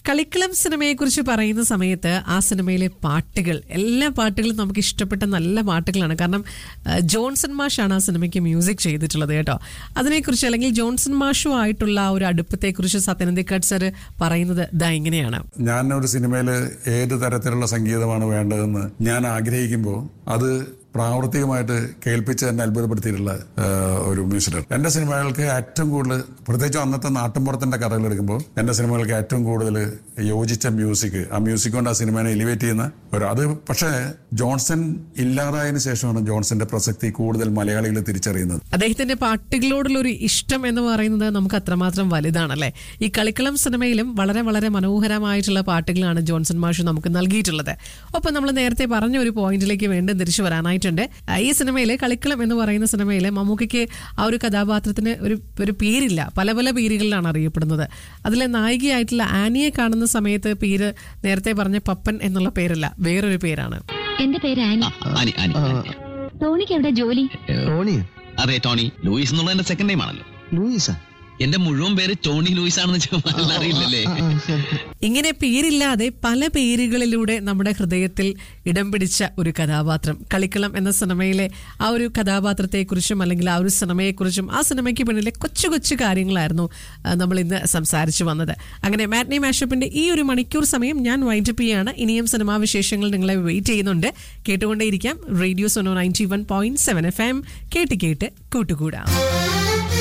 കളിക്കളം സിനിമയെക്കുറിച്ച് പറയുന്ന സമയത്ത് ആ സിനിമയിലെ പാട്ടുകൾ എല്ലാ പാട്ടുകളും നമുക്ക് ഇഷ്ടപ്പെട്ട നല്ല പാട്ടുകളാണ് കാരണം ആ, ജോൺസൺ മാഷാണ് ആ സിനിമയ്ക്ക് മ്യൂസിക് ചെയ്തിട്ടുള്ളത് കേട്ടോ അതിനെക്കുറിച്ച് അല്ലെങ്കിൽ ജോൺസൺ മാഷുമായിട്ടുള്ള ആ ഒരു അടുപ്പത്തെക്കുറിച്ച് സത്യനന്ദിക്കാട് സർ പറയുന്നത് ഇതാ ഇങ്ങനെയാണ് ഞാൻ ഒരു സിനിമയിൽ ഏത് തരത്തിലുള്ള സംഗീതമാണ് വേണ്ടതെന്ന് ഞാൻ ആഗ്രഹിക്കുമ്പോൾ അത് പ്രാവർത്തികമായിട്ട് കേൾപ്പിച്ച് എന്നെ അത്ഭുതപ്പെടുത്തിയിട്ടുള്ള ആ, ഒരു മ്യൂസിക്കൽ എന്റെ സിനിമകൾക്ക് ഏറ്റവും കൂടുതൽ പ്രത്യേകിച്ചും അന്നത്തെ നാട്ടിൻപുറത്തിന്റെ കഥകൾ എടുക്കുമ്പോൾ എന്റെ സിനിമകൾക്ക് ഏറ്റവും കൂടുതൽ യോജിച്ച മ്യൂസിക് ആ മ്യൂസിക് കൊണ്ട് ആ സിനിമയെ എലിവേറ്റ് ചെയ്യുന്ന ഒരു അത് പക്ഷേ ജോൺസൺ ഇല്ലാതായതിനു ശേഷമാണ് ജോൺസന്റെ പ്രസക്തി കൂടുതൽ മലയാളികൾ തിരിച്ചറിയുന്നത് അദ്ദേഹത്തിന്റെ പാട്ടുകളോടുള്ള ഒരു ഇഷ്ടം എന്ന് പറയുന്നത് നമുക്ക് അത്രമാത്രം വലുതാണല്ലേ ഈ കളിക്കളം സിനിമയിലും വളരെ വളരെ മനോഹരമായിട്ടുള്ള പാട്ടുകളാണ് ജോൺസൺ മാഷ് നമുക്ക് നൽകിയിട്ടുള്ളത് ഒപ്പം നമ്മൾ നേരത്തെ പറഞ്ഞ ഒരു പോയിന്റിലേക്ക് വീണ്ടും തിരിച്ചു വരാനായിട്ടുണ്ട് ആ, ഈ സിനിമയിലെ കളിക്കളം എന്ന് പറയുന്ന സിനിമയിലെ മമ്മൂക്കയ്ക്ക് ആ ഒരു കഥാപാത്രത്തിന് ഒരു ഒരു പേരില്ല പല പല പേരുകളിലാണ് അറിയപ്പെടുന്നത് അതിലെ നായികയായിട്ടുള്ള ആനിയെ കാണുന്ന സമയത്ത് പേര് നേരത്തെ പറഞ്ഞ പപ്പൻ എന്നുള്ള പേരല്ല വേറൊരു പേരാണ് എന്റെ പേര് ആനി ആ, ആനി ആനി ആനി. ടോണിക്ക് എവിടെ ജോലി ടോണി അതെ ടോണി ലൂയിസ് എന്നുള്ള എന്റെ സെക്കൻഡ് നെയിം ആണല്ലോ ലൂയിസാ എന്റെ മുഴുവൻ പേര് ടോണി ലൂയിസ് ആണെന്ന് വെച്ചാൽ അറിയില്ലല്ലേ ആ, ആ, ശരി. ഇങ്ങനെ പേരില്ലാതെ പല പേരുകളിലൂടെ നമ്മുടെ ഹൃദയത്തിൽ ഇടം പിടിച്ച ഒരു കഥാപാത്രം കളിക്കളം എന്ന സിനിമയിലെ ആ ഒരു കഥാപാത്രത്തെക്കുറിച്ചും അല്ലെങ്കിൽ ആ ഒരു സിനിമയെക്കുറിച്ചും ആ സിനിമയ്ക്ക് പിന്നിലെ കൊച്ചു കൊച്ചു കാര്യങ്ങളായിരുന്നു ആ, നമ്മൾ ഇന്ന് സംസാരിച്ചു വന്നത് അങ്ങനെ മാറ്റ്നി മാഷപ്പിന്റെ ഈ ഒരു മണിക്കൂർ സമയം ഞാൻ വൈൻഡപ്പ് ചെയ്യാണ് ഇനിയും സിനിമാ വിശേഷങ്ങൾ നിങ്ങളെ വെയിറ്റ് ചെയ്യുന്നുണ്ട് കേട്ടുകൊണ്ടേയിരിക്കാം റേഡിയോ സോണോ ninety one point seven F M കേട്ട് കേട്ട് കൂട്ടുകൂടാം